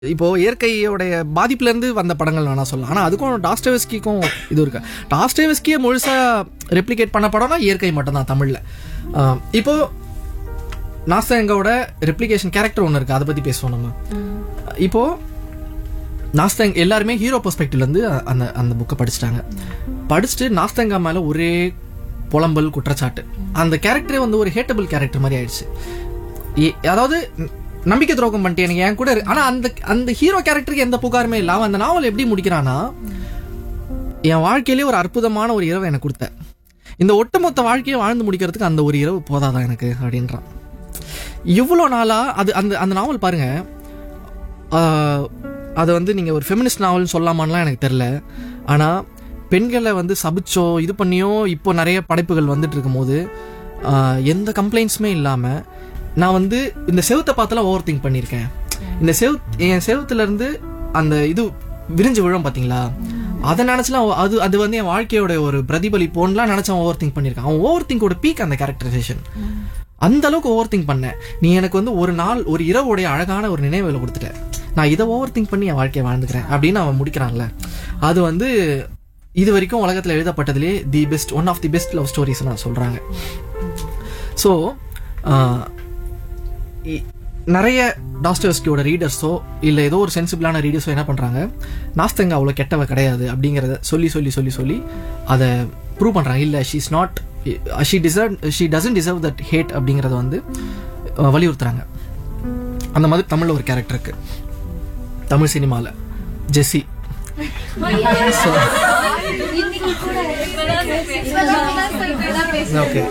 இப்போ இயற்கையோடைய பாதிப்புல இருந்து வந்த படங்கள் வேணா சொல்லலாம் ஆனா அதுக்கும் டாஸ்டேவஸ்கிக்கும் இது இருக்கு டாஸ்டேவஸ்கியே முழுசா ரெப்ளிகேட் பண்ண படம்னா இயற்கை மட்டும்தான் தமிழ்ல ஆஹ் இப்போ நாஸ்தங்கோட ரெப்ளிகேஷன் கேரக்டர் ஒன்று இருக்கு அதை பத்தி பேசுவோம் நம்ம இப்போ நாஸ்தங் எல்லாருமே ஹீரோ பெர்ஸ்பெக்டிவ்ல இருந்து அந்த அந்த புக்கை படிச்சிட்டாங்க படிச்சுட்டு நாஸ்தங்கா மேல ஒரே புலம்பல் குற்றச்சாட்டு அந்த கேரக்டரே வந்து ஒரு ஹேட்டபிள் கேரக்டர் மாதிரி ஆயிடுச்சு ஏ- அதாவது ந- நம்பிக்கை துரோகம் பண்ணிட்டு எனக்கு என் கூட இரு- ஆனா அந்த அந்த ஹீரோ கேரக்டருக்கு எந்த புகாருமே இல்ல அவன் அந்த நாவல் எப்படி முடிக்கிறான்னா என் வாழ்க்கையிலே ஒரு அற்புதமான ஒரு இரவு எனக்கு கொடுத்த இந்த ஒட்டுமொத்த வாழ்க்கையை வாழ்ந்து முடிக்கிறதுக்கு அந்த ஒரு இரவு போதாதான் எனக்கு அப்படின்றான் இவ்வளோ நாளா அது அந்த அந்த நாவல் பாருங்க ஆஹ், அது வந்து நீங்க ஒரு ஃபெமினிஸ்ட் நாவல்னு சொல்லலாமான்லாம் எனக்கு தெரில ஆனா பெண்களை வந்து சபிச்சோ இது பண்ணியோ இப்போ நிறைய படைப்புகள் வந்துட்டு இருக்கும்போது ஆஹ், எந்த கம்ப்ளைண்ட்ஸுமே இல்லாம நான் வந்து இந்த செவுத்தை பார்த்துலாம் ஓவர் திங்க் பண்ணியிருக்கேன் இந்த செவ் என் செவுத்துல இருந்து அந்த இது விரிஞ்சு விழும் பாத்தீங்களா அதை நினைச்சுலாம் அவ- அது அது வந்து என் வாழ்க்கையோட ஒரு பிரதிபலிப்போன்லாம் நினைச்சு அவன் ஓவர் திங்க் பண்ணியிருக்கான் அவன் ஓவர் திங்கோட பீக் அந்த கேரக்டரைசேஷன் அந்த அளவுக்கு ஓவர் திங்க் பண்ணேன் நீ எனக்கு வந்து ஒரு நாள் ஒரு இரவுடைய அழகான ஒரு நினைவுகளை கொடுத்துட்ட நான் இதை ஓவர் திங்க் பண்ணி என் வாழ்க்கையை வாழ்ந்துக்கிறேன் அப்படின்னு அவன் முடிக்கிறான்ல அது வந்து இது வரைக்கும் உலகத்துல எழுதப்பட்டதுலேயே the best one of the best love stories நான் சொல்றாங்க ஸோ நிறைய டாஸ்டர்ஸ்கியோட ரீடர்ஸோ இல்லை ஏதோ ஒரு சென்சிபிளான ரீடர்ஸோ என்ன பண்ணுறாங்க நாஸ்தங்க அவ்வளோ கெட்டவ கிடையாது அப்படிங்கிறத சொல்லி சொல்லி சொல்லி சொல்லி அதை ப்ரூவ் பண்ணுறாங்க இல்லை she is not she deserve she doesn't deserve that hate அப்படிங்கிறத வந்து அஹ், வலியுறுத்துறாங்க அந்த மாதிரி தமிழில் ஒரு கேரக்டர் இருக்கு தமிழ் சினிமாவில் ஜெஸ்ஸி ஓகே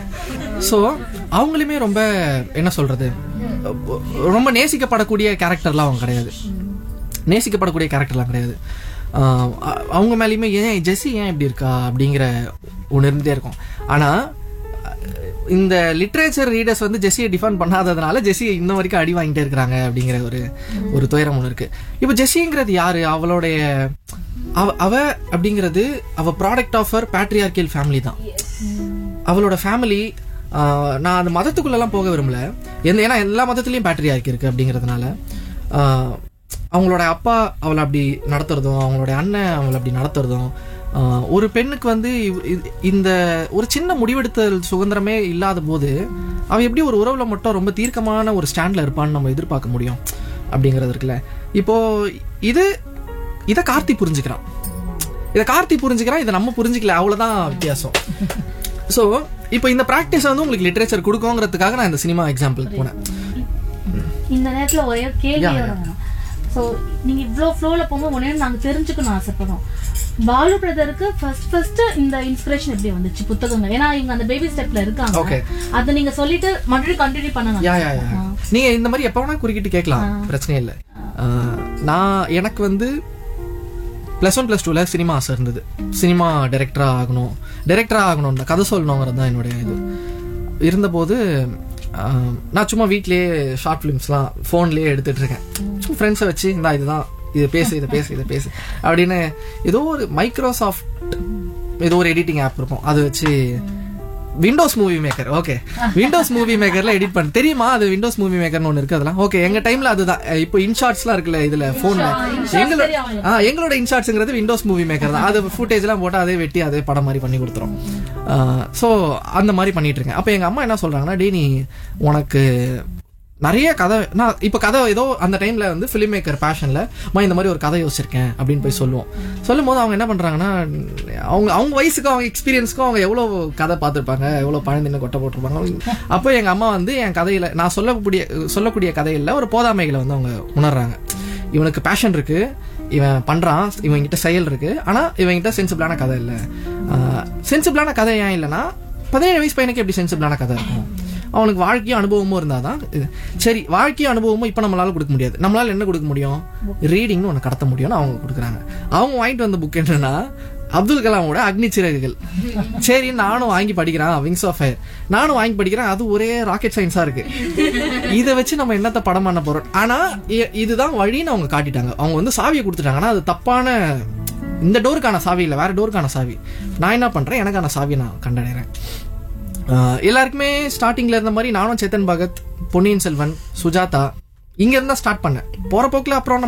ஸோ அவங்களுமே ரொம்ப என்ன சொல்றது ரொம்ப நேசிக்கப்படக்கூடிய கேரக்டர்லாம் அவங்க கிடையாது நேசிக்கப்படக்கூடிய கேரக்டர்லாம் கிடையாது ஆஹ் அ- அவங்க மேலேயுமே ஏன் ஜெஸ்ஸி ஏன் இப்படி இருக்கா அப்படிங்கிற ஒன்று இருந்தே இருக்கும் ஆனால் இந்த லிட்ரேச்சர் ரீடர்ஸ் வந்து ஜெஸ்ஸியை டிஃபைன் பண்ணாததுனால ஜெஸ்ஸி இன்ன வரைக்கும் அடி வாங்கிட்டே இருக்கிறாங்க அப்படிங்கிற ஒரு ஒரு துயரம் ஒன்று இருக்கு இப்போ ஜெஸ்ஸிங்கிறது யாரு அவளுடைய அவ அவ அப்படிங்கிறது அவ product of our patriarchal family தான் அவளோட ஃபேமிலி நான் அந்த மதத்துக்குள்ளெல்லாம் போக விரும்பல எந்த ஏன்னா எல்லா மதத்துலேயும் பேட்டரியார்க்கி இருக்கு அப்படிங்கிறதுனால ஆஹ், அவங்களோட அப்பா அவளை அப்படி நடத்துறதும் அவங்களோட அண்ணன் அவளை அப்படி நடத்துறதும் ஆஹ், ஒரு பெண்ணுக்கு வந்து இவ்- இது- இந்த ஒரு சின்ன முடிவெடுத்தல் சுதந்திரமே இல்லாத போது அவ எப்படி ஒரு உறவுல மட்டும் ரொம்ப தீர்க்கமான ஒரு ஸ்டாண்ட்ல இருப்பான்னு நம்ம எதிர்பார்க்க முடியும் அப்படிங்கிறது இருக்குல்ல இப்போ இது இதை கார்த்தி புரிஞ்சுக்கிறான் இதை கார்த்தி புரிஞ்சுக்கிறான் இதை நம்ம புரிஞ்சுக்கல அவ்வளவுதான் வித்தியாசம் ஸோ இப்போ இந்த ப்ராக்டிஸ் வந்து உங்களுக்கு லிட்ரேச்சர் கொடுக்கோங்கிறதுக்காக நான் இந்த சினிமா எக்ஸாம்பிள் போனேன் இந்த நேரத்துல ஒரே ஒரு கேள்வியோட வேணும் ஸோ நீங்க இவ்ளோ ஃப்ளோல போகும்போது உடனே நாங்க தெரிஞ்சுக்கணும் ஆசைப்படுறோம் பாலு பிரதருக்கு ஃபர்ஸ்ட் ஃபர்ஸ்ட் இந்த இன்ஸ்பிரேஷன் எப்படி வந்துச்சு புத்தகங்கள் ஏன்னா இவங்க அந்த பேபி ஸ்டெப்ல இருக்காங்க Okay. அதை நீங்க சொல்லிட்டு மறுபடியும் கண்டினியூ பண்ணணும் யா யா யா நீங்க இந்த மாதிரி எப்போ வேணா குறுக்கிட்டு கேட்கலாம் பிரச்சனை இல்லை ஆஹ், நான் எனக்கு வந்து ப்ளஸ் ஒன் ப்ளஸ் டூவில் சினிமா ஆசை இருந்தது சினிமா டைரக்டராக ஆகணும் டைரக்டராக ஆகணும் இந்த கதை சொல்லணுங்கிறது தான் என்னுடைய இது இருந்தபோது ஆஹ், நான் சும்மா வீட்லயே ஷார்ட் ஃபிலிம்ஸ்லாம் ஃபோன்லேயே எடுத்துட்டு இருக்கேன் சும்மா ஃப்ரெண்ட்ஸை வச்சு இந்தா இதுதான் இது பேசு இதை பேசு இதை பேசு அப்படின்னு ஏதோ ஒரு மைக்ரோசாஃப்ட் ஏதோ ஒரு எடிட்டிங் ஆப் இருக்கும் அதை வச்சு Windows movie maker okay Windows movie மேக்கர்ல எடிட் பண்ண தெரியுமா அது விண்டோஸ் மூவி மேக்கர்னு ஒன்று இருக்கு அதெல்லாம் ஓகே எங்க டைம்ல அதுதான் அஹ் இப்போ இன்ஷார்ட்ஸ்லாம் இருக்குல்ல இதுல போன்ல எங்களோட ஆ எங்களோட இன்ஷார்ட்ஸ்ங்கிறது விண்டோஸ் மூவி மேக்கர் தான் அது ஃபுட்டேஜ் எல்லாம் போட்டு அதே வெட்டி அதே படம் மாதிரி பண்ணி கொடுத்துரும் ஸோ அந்த மாதிரி பண்ணிட்டு இருக்கேன் அப்போ எங்க அம்மா என்ன சொல்றாங்கன்னா டே நீ உனக்கு நிறைய கதை நான் இப்போ கதை ஏதோ அந்த டைம்ல வந்து ஃபிலிம் மேக்கர் பேஷன்ல மா இந்த மாதிரி ஒரு கதை யோசிச்சிருக்கேன் அப்படின்னு போய் சொல்லுவோம் சொல்லும் போது அவங்க என்ன பண்றாங்கன்னா அவங்க அவங்க வயசுக்கும் அவங்க எக்ஸ்பீரியன்ஸ்க்கும் அவங்க எவ்வளோ கதை பார்த்துருப்பாங்க எவ்வளோ பழந்தின்னு கொட்டை போட்டிருப்பாங்க அப்போ எங்க அம்மா வந்து என் கதையில நான் சொல்லக்கூடிய சொல்லக்கூடிய கதையில ஒரு போதாமைகளை வந்து அவங்க உணர்றாங்க இவனுக்கு பேஷன் இருக்கு இவன் பண்றான் இவன்கிட்ட செயல் இருக்கு ஆனா இவன்கிட்ட சென்சிபிளான கதை இல்லை சென்சிபிளான கதை ஏன் இல்லைன்னா பதினேழு வயசு பையனுக்கு எப்படி சென்சிபிளான கதை இருக்கும் அவனுக்கு வாழ்க்கையும் அனுபவமும் இருந்தாதான் இது சரி வாழ்க்கையும் அனுபவமும் இப்போ நம்மளால கொடுக்க முடியாது நம்மளால என்ன கொடுக்க முடியும் ரீடிங்னு ஒன்று கடத்த முடியும்னு அவங்க கொடுக்குறாங்க அவங்க வாங்கிட்டு வந்த புக் என்னன்னா அப்துல் கலாமோட அக்னி சிறகுகள் சரி நானும் வாங்கி படிக்கிறேன் விங்ஸ் ஆஃப் ஃபயர் நானும் வாங்கி படிக்கிறேன் அது ஒரே ராக்கெட் சயின்ஸா இருக்கு இதை வச்சு நம்ம என்னத்த படம் பண்ண போறோம் ஆனா இ- இதுதான் வழின்னு அவங்க காட்டிட்டாங்க அவங்க வந்து சாவியை கொடுத்துட்டாங்க ஆனா அது தப்பான இந்த டோருக்கான சாவி இல்லை வேற டோருக்கான சாவி நான் என்ன பண்றேன் எனக்கான சாவியை நான் கண்டடைறேன் ஆஹ் எல்லாருக்குமே ஸ்டார்டிங்ல இருந்த மாதிரி நானும் சேத்தன் பகத் பொன்னியின் செல்வன் சுஜாதா இங்க இருந்தா ஸ்டார்ட் பண்ணேன் போற போக்குல அப்புறம் நம்ம